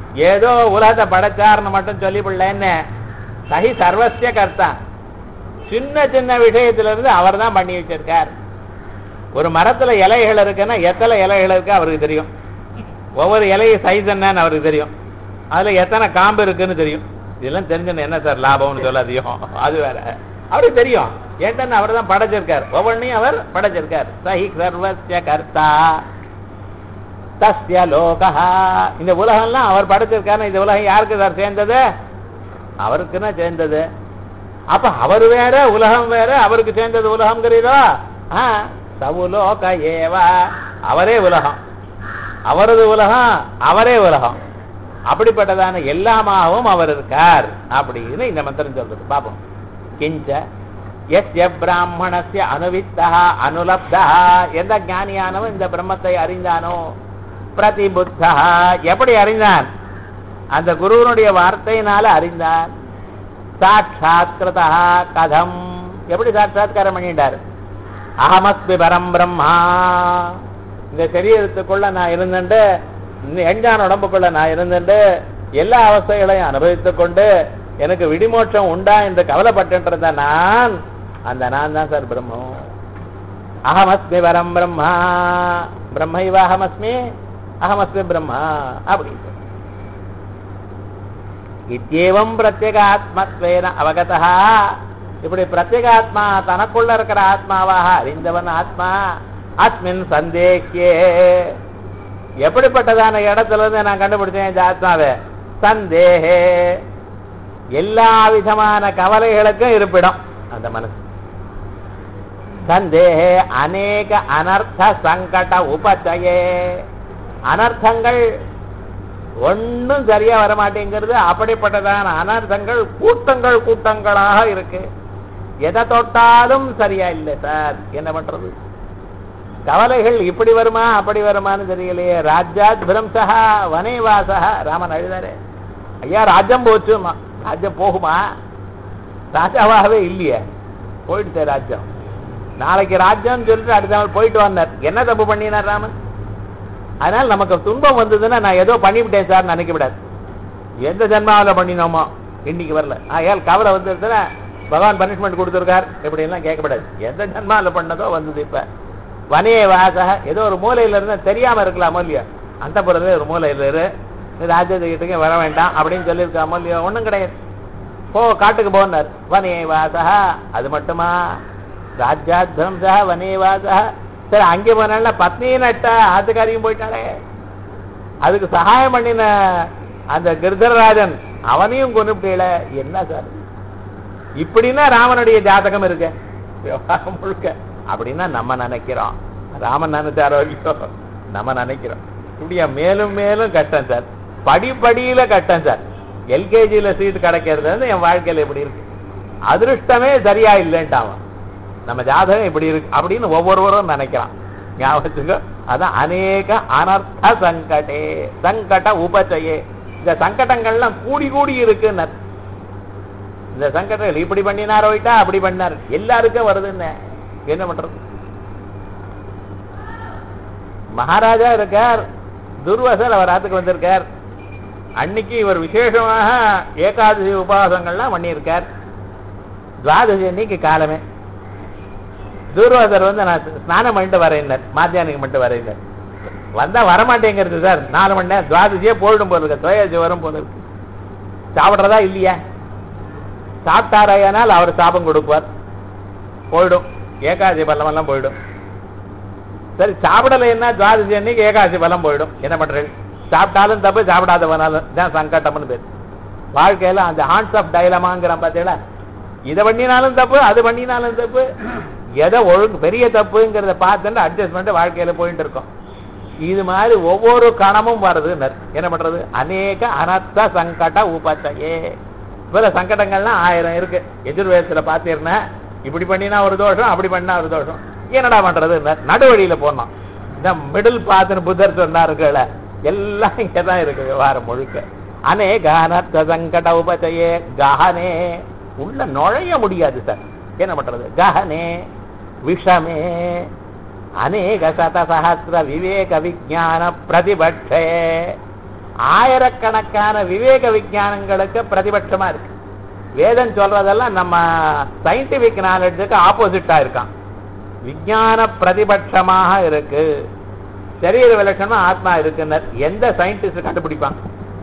ஏதோ உலகத்தை படைச்சார்னு மட்டும் சொல்லிவிடலன்னு சஹி சர்வசிய கர்த்தா சின்ன சின்ன விஷயத்துல இருந்து அவர் தான் பண்ணி வச்சிருக்கார் ஒரு மரத்துல இலைகள் இருக்குன்னா எத்தனை இலைகள் இருக்கு அவருக்கு தெரியும் ஒவ்வொரு இலைய சைஸ் என்னன்னு அவருக்கு தெரியும் அதுல எத்தனை காம்பு இருக்குன்னு தெரியும் இதெல்லாம் தெரிஞ்சுன்னு என்ன சார் லாபம்னு சொல்லாதையும் அது வேற அவருக்கு தெரியும் ஏன்டா அவர் தான் படைச்சிருக்கார் ஒவ்வொன்றையும் அவர் படைச்சிருக்கார் சஹி சர்வசிய கர்த்தா தஸ்ய லோகா இந்த உலகம்லாம் அவர் படைச்சிருக்காரு இந்த உலகம் யாருக்கு சார் சேர்ந்தது அவருக்குன்னா சேர்ந்தது அப்ப அவர் வேற உலகம் வேற அவருக்கு சேர்ந்தது உலகம்ங்கிறீரோ ஆ சவுலோக ஏவா அவரே உலகம் அவரது உலகம் அவரே உலகம் அப்படிப்பட்டதான எல்லாமாகவும் அவர் இருக்கார் அப்படின்னு இந்த மந்திரம் சொல்றது பாப்போம் கிஞ்ச எஸ்ய பிராமணஸ்ய அனுவித்தா அனுலப்தா எந்த ஞானியானவன் இந்த பிரம்மத்தை அறிந்தானோ பிரதிபுத்தா எப்படி அறிந்தான் அந்த குருவனுடைய வார்த்தையினால அறிந்தான் சாட்சாத்கிருதா கதம் எப்படி சாட்சாத்காரம் பண்ணிட்டார் அகமஸ்மி பரம் பிரம்மா இந்த சரீரத்துக்குள்ள நான் இருந்துட்டு இந்த எஞ்சான உடம்புக்குள்ள நான் இருந்துட்டு எல்லா அவஸ்தைகளையும் அனுபவித்துக் கொண்டு எனக்கு விடிமோட்சம் உண்டா என்று கவலைப்பட்டு நான் அந்த நான் தான் சார் பிரம்மம் அகமஸ்மி பரம் பிரம்மா பிரம்மைவ அகமஸ்மி அகமஸ்மி பிரம்மா அப்படி இத்தியேவம் பிரத்யேகாத்மத்வேன அவகதா இப்படி பிரத்யேகாத்மா தனக்குள்ள இருக்கிற ஆத்மாவாக அறிந்தவன் ஆத்மா அஸ்மின் சந்தேகியே எப்படிப்பட்டதான இடத்துல இருந்து நான் கண்டுபிடிச்சேன் இந்த ஆத்மாவை சந்தேகே எல்லா விதமான கவலைகளுக்கும் இருப்பிடம் அந்த மனசு சந்தேகே அநேக அனர்த்த சங்கட உபச்சயே அனர்த்தங்கள் ஒன்றும் சரியா வரமாட்டேங்கிறது அப்படிப்பட்டதான அனர்த்தங்கள் கூட்டங்கள் கூட்டங்களாக இருக்கு எதை தொட்டாலும் சரியா இல்லை சார் என்ன பண்றது கவலைகள் இப்படி வருமா அப்படி வருமான்னு தெரியலையே ராஜ்யாத் பிரம்சா வனேவாசா ராமன் அழுதாரே ஐயா ராஜ்யம் போச்சுமா ராஜ்யம் போகுமா ராஜாவாகவே இல்லையே போயிடுச்சு ராஜ்யம் நாளைக்கு ராஜ்யம் சொல்லிட்டு அடுத்த நாள் போயிட்டு வந்தார் என்ன தப்பு பண்ணினார் ராமன் அதனால நமக்கு துன்பம் வந்ததுன்னா நான் ஏதோ பண்ணிவிட்டேன் சார் நினைக்க விடாது எந்த ஜென்மாவில் பண்ணினோமோ இன்னைக்கு வரல ஆகையால் கவலை வந்துருச்சுன்னா பகவான் பனிஷ்மெண்ட் கொடுத்துருக்கார் இப்படி எல்லாம் கேட்கக்கூடாது எந்த ஜென்மாவில் பண்ணதோ வந்தது இப்ப வனைய வாசக ஏதோ ஒரு மூலையில இருந்து தெரியாம இருக்கலாமோ இல்லையா அந்த புறத்துல ஒரு மூலையில இரு ராஜ்யத்துக்கிட்டே வர வேண்டாம் அப்படின்னு சொல்லியிருக்காமோ இல்லையோ ஒண்ணும் கிடையாது போ காட்டுக்கு போனார் வனைய வாசக அது மட்டுமா ராஜ்யாத் பிரம்சா வனைய வாசக சரி அங்கே போனால பத்னியை நட்டா ஆத்துக்காரியும் போயிட்டாளே அதுக்கு சகாயம் பண்ணின அந்த கிருதராஜன் அவனையும் கொண்டுட்டேல என்ன சார் இப்படின்னா ராமனுடைய ஜாதகம் இருக்கு விவகாரம் முழுக்க அப்படின்னா நம்ம நினைக்கிறோம் ராமன் நினைச்சாரோ இல்லையோ நம்ம நினைக்கிறோம் இப்படியா மேலும் மேலும் கஷ்டம் சார் படிப்படியில கஷ்டம் சார் எல்கேஜியில சீட் கிடைக்கிறது வந்து என் வாழ்க்கையில இப்படி இருக்கு அதிருஷ்டமே சரியா இல்லைன்ட்டான் நம்ம ஜாதகம் இப்படி இருக்கு அப்படின்னு ஒவ்வொருவரும் நினைக்கிறான் ஞாபகத்துக்கு அதான் அநேக அனர்த்த சங்கடே சங்கட உபச்சயே இந்த சங்கடங்கள்லாம் கூடி கூடி இருக்குன்னு இந்த சங்கடங்கள் இப்படி பண்ணினார் போயிட்டா அப்படி பண்ணார் எல்லாருக்கும் வருதுன்னு என்ன பண்றது மகாராஜா இருக்கார் துர்வசல் அவர் ஆத்துக்கு வந்திருக்கார் அன்னைக்கு இவர் விசேஷமாக ஏகாதசி உபவாசங்கள்லாம் பண்ணியிருக்கார் துவாதசி அன்னைக்கு காலமே தூர்வாசர் வந்து நான் ஸ்நானம் பண்ணிட்டு வரேன் மாத்தியானிக்கு மட்டும் வரேன் வந்தா வரமாட்டேங்கிறது சார் நாலு மணி நேரம் துவாதசியே போயிடும் போல இருக்கு துவயாசி வரும் போல இருக்கு சாப்பிட்றதா இல்லையா சாப்பிட்டாரையானால் அவர் சாபம் கொடுப்பார் போயிடும் ஏகாதசி பலம் எல்லாம் போயிடும் சரி சாப்பிடலைன்னா துவாதசி அன்னைக்கு ஏகாதசி பலம் போயிடும் என்ன பண்றது சாப்பிட்டாலும் தப்பு சாப்பிடாதவனாலும் தான் சங்கட்டம்னு பேர் வாழ்க்கையில அந்த ஹான்ஸ் ஆஃப் டைலமாங்கிறான் பார்த்தீங்களா இதை பண்ணினாலும் தப்பு அது பண்ணினாலும் தப்பு எதை ஒழுங்கு பெரிய தப்புங்கிறத பார்த்துட்டு அட்ஜஸ்ட்மெண்ட் வாழ்க்கையில போயிட்டு இருக்கோம் இது மாதிரி ஒவ்வொரு கணமும் வருது என்ன பண்றது அநேக அனர்த்த சங்கட உபச்சயே இவ்வளவு சங்கடங்கள்லாம் ஆயிரம் இருக்கு எதிர்வேதத்துல பார்த்தீங்கன்னா இப்படி பண்ணினா ஒரு தோஷம் அப்படி பண்ணா ஒரு தோஷம் என்னடா பண்றது நடுவழியில போனோம் இந்த மிடில் பாத்துன்னு புத்தர் சொன்னாருங்கள எல்லாம் இங்கதான் இருக்கு விவகாரம் முழுக்க அநேக அனர்த்த சங்கட உபச்சயே கஹனே உள்ள நுழைய முடியாது சார் என்ன பண்றது கஹனே விஷமே அநேக சத சஹசிர விவேக விஜான பிரதிபட்சே ஆயிரக்கணக்கான விவேக விஞ்ஞானங்களுக்கு பிரதிபட்சமா இருக்கு வேதம் சொல்றதெல்லாம் நம்ம சயின்டிபிக் நாலேஜுக்கு ஆப்போசிட்டா இருக்கான் விஞ்ஞான பிரதிபட்சமாக இருக்கு சரீர விலட்சணம் ஆத்மா இருக்குன்னு எந்த சயின்டிஸ்ட் கண்டுபிடிப்பான்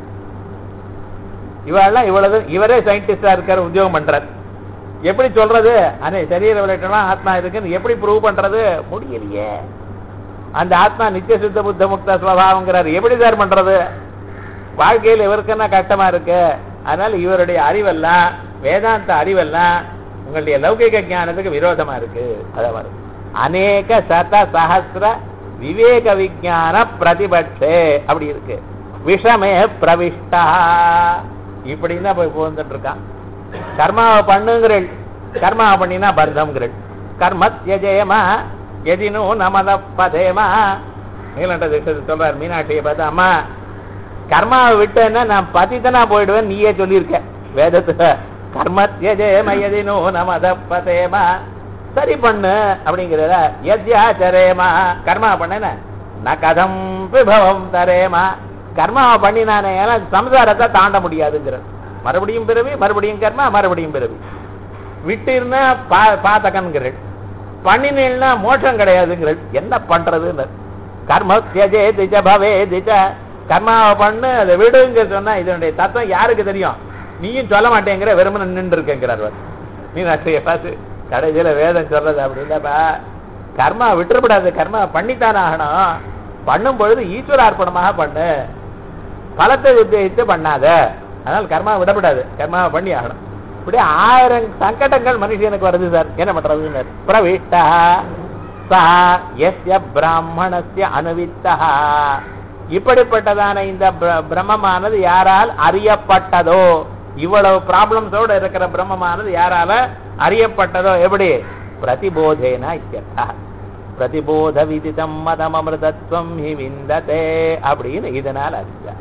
இவெல்லாம் இவ்வளவு இவரே சயின்டிஸ்டா இருக்காரு உத்தியோகம் பண்றாரு எப்படி சொல்றது அனே சரீர விளையாட்டுலாம் ஆத்மா இருக்குன்னு எப்படி ப்ரூவ் பண்றது முடியலையே அந்த ஆத்மா நித்திய சுத்த புத்த முக்த ஸ்வபாவங்கிறார் எப்படி சார் பண்றது வாழ்க்கையில் இவருக்கு என்ன கஷ்டமா இருக்கு அதனால இவருடைய அறிவெல்லாம் வேதாந்த அறிவெல்லாம் உங்களுடைய லௌகிக ஞானத்துக்கு விரோதமா இருக்கு அதாவது அநேக சத சஹசிர விவேக விஞ்ஞான பிரதிபட்சே அப்படி இருக்கு விஷமே பிரவிஷ்டா இப்படின்னு தான் போய் வந்துட்டு இருக்கான் கர்மாவை பண்ணுங்கிறள் கர்மாவை பண்ணினா பர்தம்ங்கிறள் கர்ம தியஜேமா எதினோ நமத பதேமா நீலண்ட தீட்சத்தை சொல்றார் மீனாட்சியை பார்த்து அம்மா கர்மாவை விட்டேன்னா நான் பதித்தனா போயிடுவேன் நீயே சொல்லியிருக்க வேதத்துல கர்ம தியஜேம எதினோ நமத பதேமா சரி பண்ணு அப்படிங்கிறத எத்யாச்சரேமா கர்மா பண்ணேன ந கதம் விபவம் தரேமா கர்மாவை பண்ணினானே ஏன்னா சம்சாரத்தை தாண்ட முடியாதுங்கிற மறுபடியும் பிறவி மறுபடியும் கர்மா மறுபடியும் பிறவி விட்டு இருந்தா பா பாத்தகன்கிறள் பண்ணினா மோட்சம் கிடையாதுங்கிறள் என்ன பண்றதுன்னு கர்ம தியஜே திஜ பவே திஜ கர்மாவை பண்ணு அதை விடுங்க சொன்னா இதனுடைய தத்துவம் யாருக்கு தெரியும் நீயும் சொல்ல மாட்டேங்கிற வெறுமனை நின்று இருக்கேங்கிறார் அவர். நீ நட்டைய பார்த்து கடைசியில வேதம் சொல்றது அப்படின்னாப்பா கர்மா விட்டுறப்படாது கர்மா பண்ணித்தானே ஆகணும் பண்ணும் பொழுது ஈஸ்வரார்ப்பணமாக பண்ணு பலத்தை உத்தேசித்து பண்ணாத அதனால கர்மா விடப்படாது கர்மாவை பண்ணி ஆகணும் இப்படி ஆயிரம் சங்கடங்கள் மனுஷனுக்கு வருது சார் என்ன பண்றது பிரவிஷ்டா சா எஸ்ய பிராமணஸ்ய அனுவித்தா இப்படிப்பட்டதான இந்த பிர- பிரம்மமானது யாரால் அறியப்பட்டதோ இவ்வளவு ப்ராப்ளம்ஸோட இருக்கிற பிரம்மமானது யாரால அறியப்பட்டதோ எப்படி பிரதிபோதேனா இத்தியர்த்தா பிரதிபோத விதிதம் மதம் அமிர்தத்வம் ஹி விந்ததே அப்படின்னு இதனால அறிஞ்சார்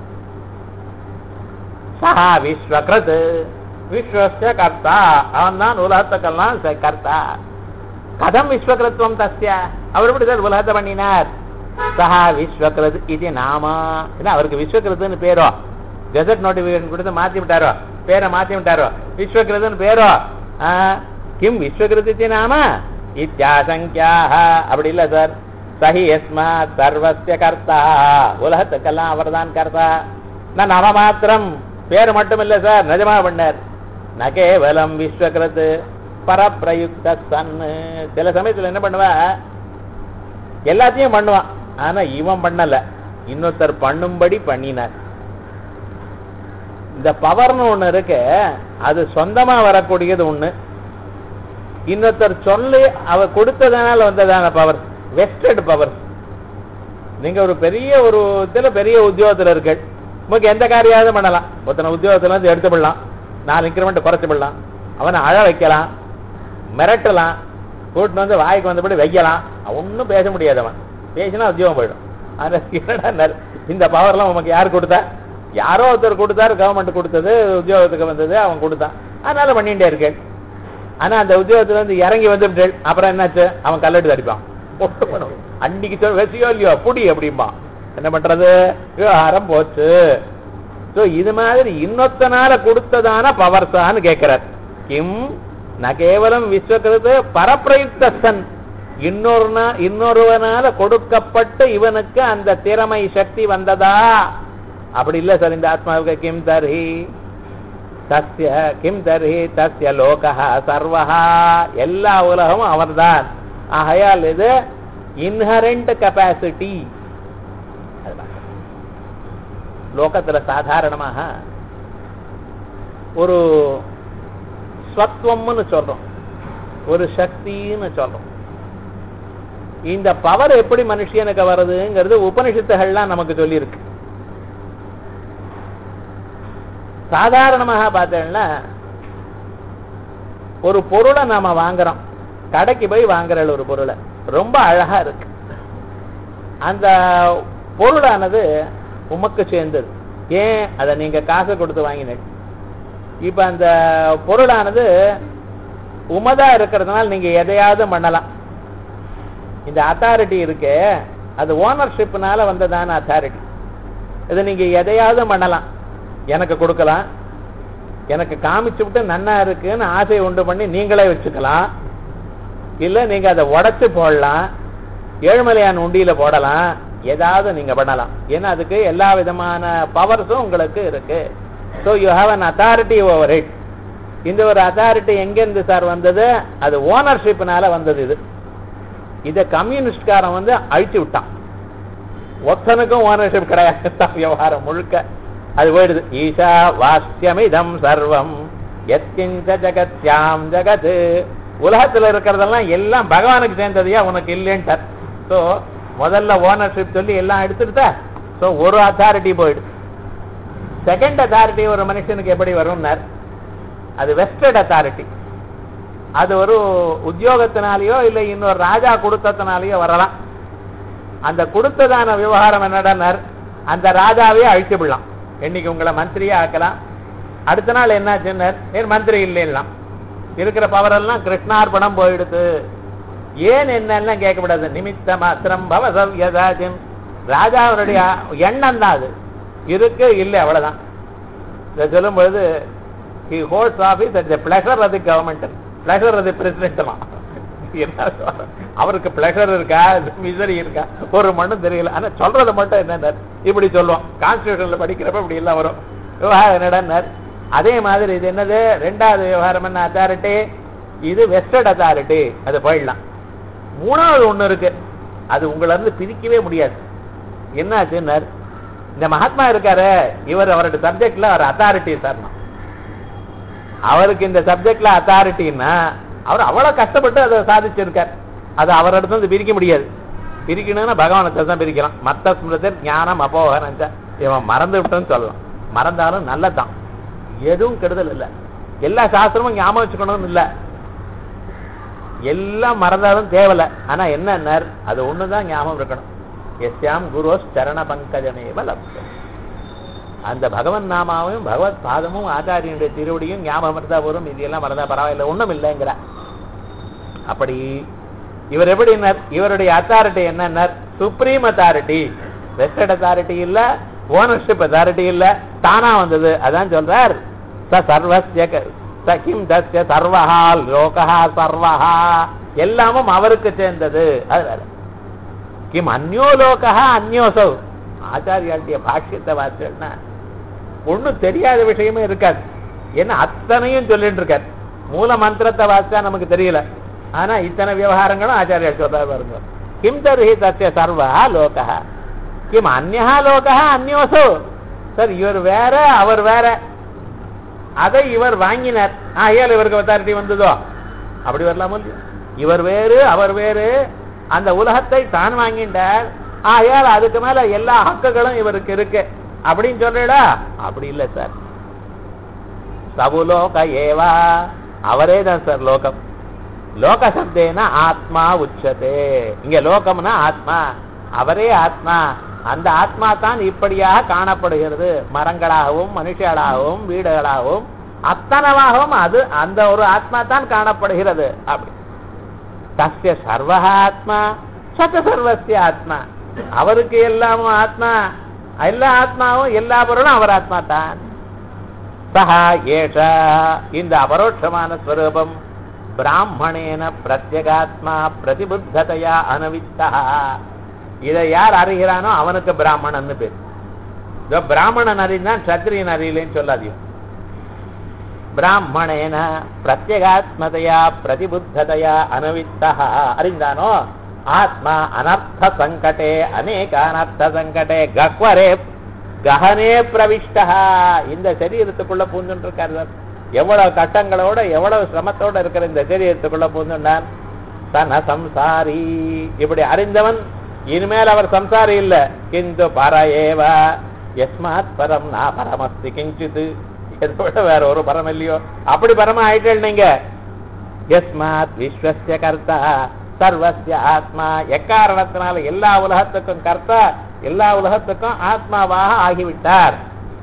சஹா விஸ்வகிருத் விஸ்வஸ்ய கர்த்தா அவன் தான் உலகத்துக்கெல்லாம் ச- கர்த்தா கதம் விஸ்வகிருத்வம் தஸ்ய அவர் எப்படி சார் உலகத்தை பண்ணினார் சஹா விஸ்வகிருத் இது நாமா என்ன அவருக்கு விஸ்வகிருத்துன்னு பேரோ கெசட் நோட்டிபிகேஷன் கொடுத்து மாத்தி விட்டாரோ பேரை மாத்தி விட்டாரோ விஸ்வகிருத்துன்னு பேரோ ஆ, கிம் விஸ்வகிருத் இது நாம இத்தியாசங்கியாக அப்படி இல்ல சார் சஹி யஸ்மாத் சர்வஸ்ய கர்த்தா உலகத்துக்கெல்லாம் அவர்தான் கர்த்தா நான் நாம மாத்திரம் பேர் மட்டும் இல்ல சார் நிஜமா பண்ணார் ந கேவலம் விஸ்வகிருத் பரப்பிரயுக்த சன்னு சில சமயத்துல என்ன பண்ணுவா எல்லாத்தையும் பண்ணுவான் ஆனா இவன் பண்ணல இன்னொருத்தர் பண்ணும்படி பண்ணினார் இந்த பவர்னு ஒண்ணு இருக்கு அது சொந்தமா வரக்கூடியது ஒண்ணு இன்னொருத்தர் சொல்லி அவர் கொடுத்ததனால வந்ததான பவர் வெஸ்டட் பவர் நீங்க ஒரு பெரிய ஒரு இதுல பெரிய உத்தியோகத்துல இருக்கு உங்களுக்கு எந்த காரியாவது பண்ணலாம் ஒருத்தனை உத்தியோகத்துல இருந்து எடுத்து விடலாம் நாலு இன்க்ரிமெண்ட் குறைச்சு விடலாம் அவனை அழ வைக்கலாம் மிரட்டலாம் கூட்டிட்டு வந்து வாய்க்கு வந்தபடி வைக்கலாம் ஒன்றும் பேச முடியாது அவன் பேசினா உத்தியோகம் போயிடும் ஆனா என்னடா நர்- இந்த பவர்லாம் உமக்கு யார் கொடுத்தா யாரோ ஒருத்தர் கொடுத்தாரு கவர்மெண்ட் கொடுத்தது உத்தியோகத்துக்கு வந்தது அவன் கொடுத்தான் அதனால பண்ணிட்டே இருக்கேன் ஆனா அந்த உத்தியோகத்துல இருந்து இறங்கி வந்து அப்புறம் என்னாச்சு அவன் கல்லெடுத்து அடிப்பான் ஒட்டு பண்ணும். அன்னைக்கு சொல் வெசியோ இல்லையோ புடி அப்படிம்பா என்ன பண்றது விவகாரம் போச்சு சோ இது மாதிரி இன்னொத்தனால கொடுத்ததான பவர்ஸான்னு கேட்கிறார் கிம் ந கேவலம் விஸ்வகிருது பரப்பிரயுக்தன் இன்னொரு நா- இன்னொருவனால கொடுக்கப்பட்டு இவனுக்கு அந்த திறமை சக்தி வந்ததா அப்படி இல்ல சார் இந்த ஆத்மாவுக்கு கிம் தர்ஹி தஸ்ய கிம் தர்ஹி தஸ்ய லோகः சர்வஹ எல்லா உலகமும் அவர்தான் ஆகையால் இது இன்ஹரண்ட் கெப்பாசிட்டி லோகத்துல சாதாரணமாக ஒரு ஸ்வத்வம்னு சொல்றோம் ஒரு சக்தின்னு சொல்றோம் இந்த பவர் எப்படி மனுஷனுக்கு வருதுங்கிறது உபனிஷத்துகள்லாம் நமக்கு சொல்லியிருக்கு சாதாரணமாக பார்த்தேன்னா ஒரு பொருளை நாம வாங்குறோம் கடைக்கு போய் வாங்குற ஒரு பொருளை ரொம்ப அழகா இருக்கு அந்த பொருளானது உமக்கு சேர்ந்தது ஏன் அதை நீங்க காசு கொடுத்து வாங்கினீங்க இப்ப அந்த பொருளானது உமதா இருக்கிறதுனால நீங்க எதையாவது பண்ணலாம் இந்த அத்தாரிட்டி இருக்கு அது ஓனர்ஷிப்னால வந்ததான அத்தாரிட்டி இதை நீங்க எதையாவது பண்ணலாம் எனக்கு கொடுக்கலாம் எனக்கு காமிச்சு விட்டு நன்னா இருக்குன்னு ஆசையை உண்டு பண்ணி நீங்களே வச்சுக்கலாம் இல்ல நீங்க அதை உடைச்சு போடலாம் ஏழுமலையான் உண்டியில போடலாம் ஏதாவது நீங்க பண்ணலாம் ஏன்னா அதுக்கு எல்லா விதமான பவர்ஸும் உங்களுக்கு இருக்கு so you have an authority over it இந்த ஒரு அத்தாரிட்டி எங்கேருந்து சார் வந்தது அது ஓனர்ஷிப்னால வந்தது இது இதை கம்யூனிஸ்ட்காரன் வந்து அழிச்சு விட்டான் ஒத்தனுக்கும் ஓனர்ஷிப் கிடையாது தான் விவகாரம் முழுக்க அது போயிடுது ஈஷா வாஸ்யமிதம் சர்வம் எத்திஞ்ச ஜகத்யாம் ஜகத் உலகத்துல இருக்கிறதெல்லாம் எல்லாம் பகவானுக்கு சேர்ந்ததையா உனக்கு இல்லைன்ட்டார் ஸோ முதல்ல ஓனர்ஷிப் சொல்லி எல்லாம் எடுத்துக்கிட்டா ஸோ ஒரு அத்தாரிட்டி போயிடுது செகண்ட் அத்தாரிட்டி ஒரு மனுஷனுக்கு எப்படி வரும்னார் அது வெஸ்டட் அத்தாரிட்டி அது ஒரு உத்தியோகத்தினாலேயோ இல்லை இன்னொரு ராஜா கொடுத்ததுனாலேயோ வரலாம் அந்த கொடுத்ததான விவகாரம் என்னடான்னார் அந்த ராஜாவே அழிச்சு விடலாம் என்னைக்கு உங்களை மந்திரியா ஆக்கலாம் அடுத்த நாள் என்னாச்சுன்னார் நேர் மந்திரி இல்லைலாம் இருக்கிற பவர் எல்லாம் கிருஷ்ணார்பணம் போயிடுது ஏன் என்னெல்லாம் கேட்கக்கூடாது நிமித்த மாத்திரம் பவசவ்யதாஜம் ராஜாவுடைய எண்ணம் தான் அது இருக்கு இல்லை அவ்வளவுதான் இதை சொல்லும் பொழுது he holds office at pleasure அது கவர்மெண்ட் பிளஷர் அது பிரசிடென்ட்லாம் அவருக்கு பிளஷர் இருக்கா மிசரி இருக்கா ஒரு மண்ணும் தெரியல ஆனா சொல்றது மட்டும் என்ன இப்படி சொல்லுவோம் கான்ஸ்டியூஷன்ல படிக்கிறப்ப இப்படி எல்லாம் வரும் விவகாரம் என்னடா அதே மாதிரி இது என்னது ரெண்டாவது விவகாரம் என்ன அத்தாரிட்டி இது வெஸ்டர்ட் அத்தாரிட்டி அது போயிடலாம் மூணாவது ஒண்ணு இருக்கு அது உங்களை இருந்து பிரிக்கவே முடியாது என்னாச்சுன்னார் இந்த மகாத்மா இருக்காரு இவர் அவரோட சப்ஜெக்ட்ல அவர் அத்தாரிட்டி சார் அவருக்கு இந்த சப்ஜெக்ட்ல அத்தாரிட்டின்னா அவர் அவ்வளவு கஷ்டப்பட்டு அதை சாதிச்சிருக்கார் அதை அவரிடத்துல இருந்து பிரிக்க முடியாது பிரிக்கணும்னா பகவானத்தை தான் பிரிக்கலாம் மத்த ஸ்மிருதர் ஞானம் அபோகனம் இவன் மறந்து விட்டோன்னு சொல்லலாம் மறந்தாலும் நல்லதான் எதுவும் கெடுதல் இல்லை எல்லா சாஸ்திரமும் ஞாபகம் வச்சுக்கணும்னு இல்லை எல்லாம் மறந்தாலும் தேவையில்ல ஆனா என்ன அது ஒண்ணுதான் ஞாபகம் இருக்கணும் எஸ்யாம் குருஸ் சரண பங்கஜமேவ லப்சம் அந்த பகவன் நாமாவையும் பகவத் பாதமும் ஆச்சாரியனுடைய திருவடியும் ஞாபகம் இருந்தா வரும் இதெல்லாம் மறந்தா பரவாயில்ல ஒண்ணும் இல்லைங்கிற அப்படி இவர் எப்படி இவருடைய அத்தாரிட்டி என்ன சுப்ரீம் அத்தாரிட்டி வெஸ்டட் அத்தாரிட்டி இல்ல ஓனர்ஷிப் அத்தாரிட்டி இல்ல தானா வந்தது அதான் சொல்றார் ச சர்வஸ்ய சகிம் தஸ்ய சர்வஹா லோகஹா சர்வஹா எல்லாமும் அவருக்கு சேர்ந்தது அது வேற கிம் அந்யோ லோகஹா அந்யோசௌ ஆச்சாரியாட்டிய பாஷ்யத்தை வாசிச்சோம்னா ஒண்ணும் தெரியாத விஷயமே இருக்காது ஏன்னா அத்தனையும் சொல்லிட்டு இருக்காரு மூல மந்திரத்தை வாசிச்சா நமக்கு தெரியல ஆனா இத்தனை விவகாரங்களும் ஆச்சாரியார் சொல்றாரு பாருங்க கிம் தருஹி தஸ்ய சர்வா லோகா கிம் அந்நா லோகா அந்யோசோ சார் இவர் வேற அவர் வேற அதை இவர் வாங்கினார் ஆகையால் இவருக்கு அத்தாரிட்டி வந்ததோ அப்படி வரலாமோ இல்லையோ இவர் வேறு அவர் வேறு அந்த உலகத்தை தான் வாங்கிட்டார் ஆகையால் அதுக்கு மேல எல்லா ஹக்குகளும் இவருக்கு இருக்கு அப்படின்னு சொல்றடா அப்படி இல்லை சார் சபுலோக ஏவா அவரே தான் சார் லோகம் லோக சப்தேன ஆத்மா உச்சதே இங்க லோகம்னா ஆத்மா அவரே ஆத்மா அந்த ஆத்மா தான் இப்படியாக காணப்படுகிறது மரங்களாகவும் மனுஷர்களாகவும் வீடுகளாகவும் அத்தனவாகவும் அது அந்த ஒரு ஆத்மா தான் காணப்படுகிறது அப்படி தஸ்ய சர்வ ஆத்மா சத சர்வசிய ஆத்மா அவருக்கு எல்லாமும் ஆத்மா எல்லா ஆத்மாவும் எல்லா பொருளும் அவர் ஆத்மா தான் சஹா ஏஷா இந்த அபரோட்சமான ஸ்வரூபம் பிராமணேன பிரத்யகாத்மா பிரதிபுத்ததையா அனவித்தா இதை யார் அறிகிறானோ அவனுக்கு பிராமணன் பேர் இதோ பிராமணன் அறிந்தான் சத்திரியன் அறியலேன்னு சொல்லாதீங்க பிராமணேன பிரத்யகாத்மதையா பிரதிபுத்ததையா அனவித்தா அறிந்தானோ ஆத்மா அனர்த்த சங்கடே அநேக அனர்த்த சங்கடே கக்வரே ககனே பிரவிஷ்டா இந்த சரீரத்துக்குள்ள பூந்துட்டு இருக்காரு சார் எவ்வளவு கட்டங்களோட எவ்வளவு சிரமத்தோட இருக்கிற இந்த சரீரத்துக்குள்ள பூந்துட்டான் தன சம்சாரி இப்படி அறிந்தவன் இனிமேல் அவர் சம்சாரி இல்ல கிந்து பர ஏவ எஸ்மாத் பரம் நா பரமஸ்தி கிஞ்சித்து இதை விட வேற ஒரு பரம் இல்லையோ அப்படி பரம ஆயிட்டேன் நீங்க எஸ்மாத் விஸ்வசிய கர்த்தா சர்வசிய ஆத்மா எக்காரணத்தினால எல்லா உலகத்துக்கும் கர்த்தா எல்லா உலகத்துக்கும் ஆத்மாவாக ஆகிவிட்டார்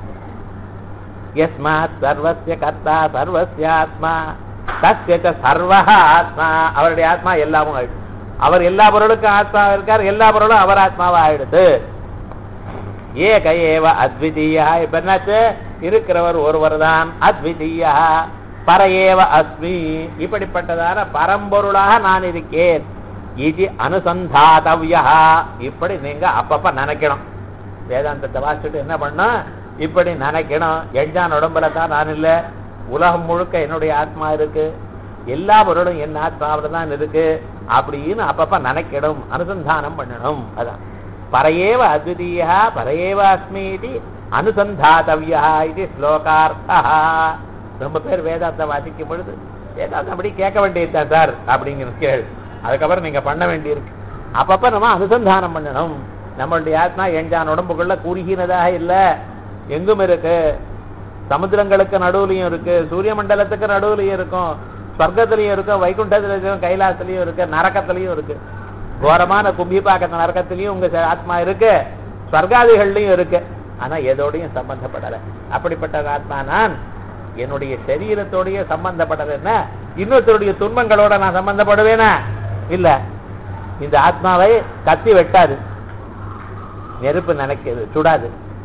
எஸ்மாத் சர்வசிய கர்த்தா சர்வசிய ஆத்மா தஸ்ய ச சர்வஹ ஆத்மா அவருடைய ஆத்மா எல்லாமும் ஆயிடுச்சு அவர் எல்லா பொருளுக்கும் ஆத்மா இருக்கார் எல்லா பொருளும் அவர் ஆத்மாவா ஆயிடுது ஏக ஏவ அத்விதீயா இப்ப என்னாச்சு இருக்கிறவர் ஒருவர் தான் அத்விதீயா பர ஏவ அஸ்மி இப்படிப்பட்டதான பரம்பொருளாக நான் இருக்கேன் இது அனுசந்தாதவ்யா இப்படி நீங்க அப்பப்ப நினைக்கணும் வேதாந்தத்தை வாசிச்சுட்டு என்ன பண்ணும் இப்படி நினைக்கணும் எஞ்சான் உடம்புல தான் நான் இல்லை உலகம் முழுக்க என்னுடைய ஆத்மா இருக்கு எல்லா பொருளும் என் ஆத்மாவில் தான் இருக்கு அப்படின்னு அப்பப்ப நினைக்கணும் அனுசந்தானம் பண்ணணும் அதான் பரையேவ அத்விதீயா பரையேவ அஸ்மி இது அனுசந்தாதவ்யா இது ஸ்லோகார்த்தா ரொம்ப பேர் வேதாந்தம் வாசிக்கும் பொழுது வேதாந்தம் அப்படி கேட்க வேண்டியதுதான் சார் அப்படிங்கிற கேள் அதுக்கப்புறம் நீங்க பண்ண வேண்டியிருக்கு அப்பப்ப நம்ம அனுசந்தானம் பண்ணணும் நம்மளுடைய ஆத்மா எஞ்சான் உடம்புக்குள்ள குறுகினதாக இல்ல எங்கும் இருக்கு சமுத்திரங்களுக்கு நடுவுலயும் இருக்கு சூரிய மண்டலத்துக்கு நடுவுலயும் இருக்கும் ஸ்வர்க்கத்திலயும் இருக்கும் வைகுண்டத்திலும் இருக்கும் கைலாசத்திலயும் இருக்கு நரக்கத்திலயும் இருக்கு கோரமான கும்பிபாக்க நரக்கத்திலயும் உங்க ச- ஆத்மா இருக்கு ஸ்வர்காதிகள்லயும் இருக்கு ஆனா எதோடையும் சம்பந்தப்படல அப்படிப்பட்ட ஆத்மா நான் என்னுடைய சரீரத்தோடைய சம்பந்தப்பட்டது என்ன இன்னொருத்தருடைய துன்பங்களோட நான் சம்பந்தப்படுவேனா இல்ல இந்த ஆத்மாவை கத்தி வெட்டாது நெருப்பு நினைக்கிறது சுடாது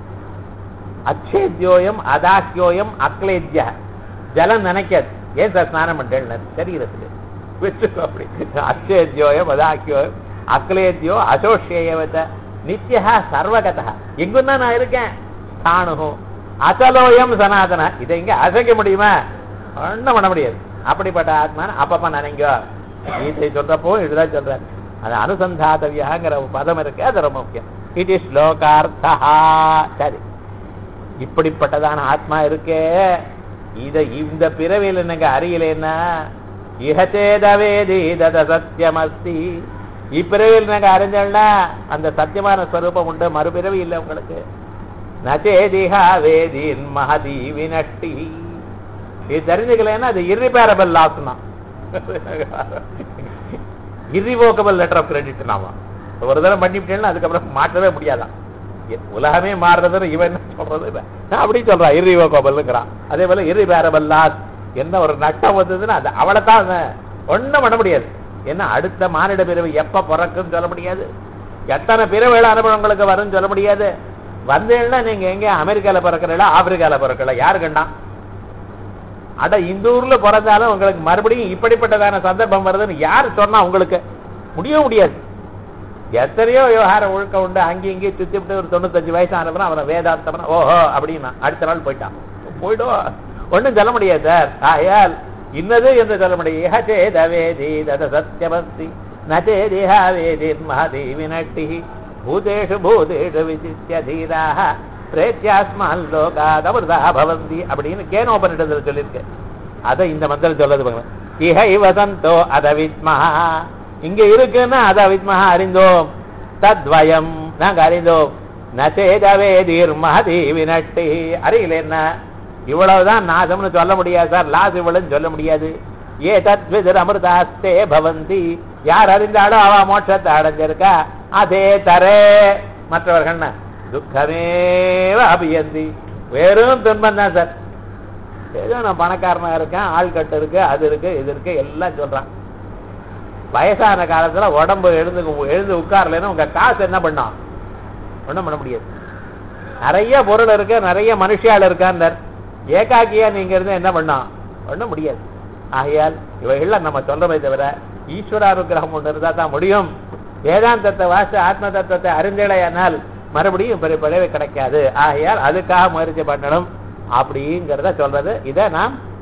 அச்சேத்யோயம் அதாக்கியோயம் அக்லேத்ய ஜலம் நினைக்காது ஏன் சார் ஸ்நானம் பண்றேன் சரீரத்துக்கு விட்டுக்கோ அப்படி அச்சேத்யோயம் அதாக்கியோயம் அக்லேத்யோ அசோஷேயவத நித்யா சர்வகதா எங்கும் தான் நான் இருக்கேன் ஸ்தானுகும் அசலோயம் சனாதன இதை இங்க அசைக்க முடியுமா ஒண்ணும் பண்ண முடியாது அப்படிப்பட்ட ஆத்மான அப்பப்ப நினைங்கோ கீதை சொல்றப்போ இதுதான் சொல்றேன் அது அனுசந்தாதவியாங்கிற ஒரு பதம் இருக்கு அது ரொம்ப முக்கியம் இட் இஸ் ஸ்லோகார்த்தா சரி இப்படிப்பட்டதான ஆத்மா இருக்கே இத இந்த பிறவியில் எனக்கு அறியலைன்னா இஹச்சேதவேதி தத சத்தியமஸ்தி இப்பிறவியில் எனக்கு அறிஞ்சல்னா அந்த சத்தியமான ஸ்வரூபம் உண்டு மறுபிறவி இல்லை உங்களுக்கு நச்சேதிஹா வேதின் மகதி வினட்டி இது தெரிஞ்சுக்கலைன்னா அது irreparable loss தான் irrevocable லெட்டர் ஆஃப் கிரெடிட் நாம ஒரு தடவை பண்ணிவிட்டேன்னா அதுக்கப்புறம் மாற்றவே முடியாதான் எ- உலகமே மாறுறதுன்னு இவன் என்ன சொல்றது இல்ல. நான் அப்படி சொல்றான் irrevocableங்கிறான் அதே போல irreparable loss என்ன ஒரு நட்டம் வந்ததுன்னா அது அவளை தான் ஒண்ணும் பண்ண முடியாது என்ன அடுத்த மானிட பிறவி எப்ப பிறக்குன்னு சொல்ல முடியாது எத்தனை பிறவிகள் அனுபவங்களுக்கு வரும்னு சொல்ல முடியாது வந்தீங்கன்னா நீங்க எங்க அமெரிக்கால பிறக்கிறீங்களா ஆப்பிரிக்கால பிறக்கல யாரு கண்டா அட இந்த ஊர்ல பிறந்தாலும் உங்களுக்கு மறுபடியும் இப்படிப்பட்டதான சந்தர்ப்பம் வருதுன்னு யார் சொன்னா உங்களுக்கு முடியவும் முடியாது எத்தனையோ விவகாரம் ஒழுக்க உண்டு அங்கேயும் இங்கேயும் சுத்தி விட்டு ஒரு தொண்ணூத்தஞ்சு வயசு ஆனப்பறம் அவனை வேதாந்தம்னா ஓஹோ அப்படின்னா அடுத்த நாள் போயிட்டான் போயிடும் ஒண்ணும் சொல்ல முடியாது சார் ஆயால் இன்னது என்று சொல்ல முடியும் இஹ சேதவேதி தத சத்தியமஸ்தி நச்சேதிஹா வேதி மகதி வினட்டி பூதேஷு பூதேஷு விசிஷ்ய தீராக பிரேத்தியாஸ்மால் லோகாத் அமிர்தா பவந்தி அப்படின்னு கேனோபனிடத்தில் சொல்லியிருக்கு அதை இந்த மந்திரம் சொல்லது பாருங்க இஹை வசந்தோ அத வித்மஹா இங்க இருக்குன்னா அத வித்மஹா அறிந்தோம் தத்வயம் நாங்க அறிந்தோம் நச்சேதவேதீர் மகதி வினட்டி அறியல என்ன இவ்வளவுதான் நாசம்னு சொல்ல முடியாது சார் லாஸ் இவ்வளவுன்னு சொல்ல முடியாது ஏ தத்விதர் அமிர்தாஸ்தே பவந்தி யார் அறிந்தாலும் அவ மோட்சத்தை அடைஞ்சிருக்கா அதே தரே மற்றவர்கள் துக்கமேவ அபியந்தி வெறும் துன்பம் தான் சார் ஏதோ நான் பணக்காரனா இருக்கேன் ஆள் கட்டு இருக்கு அது இருக்கு இது இருக்கு எல்லாம் சொல்றான் வயசான காலத்துல உடம்பு எழுந்து எழுந்து உட்காரலைன்னா உங்க காசு என்ன பண்ணோம் ஒண்ணும் பண்ண முடியாது நிறைய பொருள் இருக்கு நிறைய மனுஷியால் இருக்காந்தார் ஏகாக்கியா நீங்க இருந்து என்ன பண்ணோம் ஒண்ணும் முடியாது ஆகையால் இவைகள்லாம் நம்ம சொல்றமே தவிர ஈஸ்வரானுகிரகம் ஒன்று இருந்தா தான் முடியும் வேதாந்தத்தை வாசி ஆத்ம தத்துவத்தை அறிந்தடையானால் மறுபடியும் பிறவி கிடைக்காது ஆகையால் அதுக்காக முயற்சி பண்ணணும் அப்படிங்கிறத சொல்றது இதை நாம்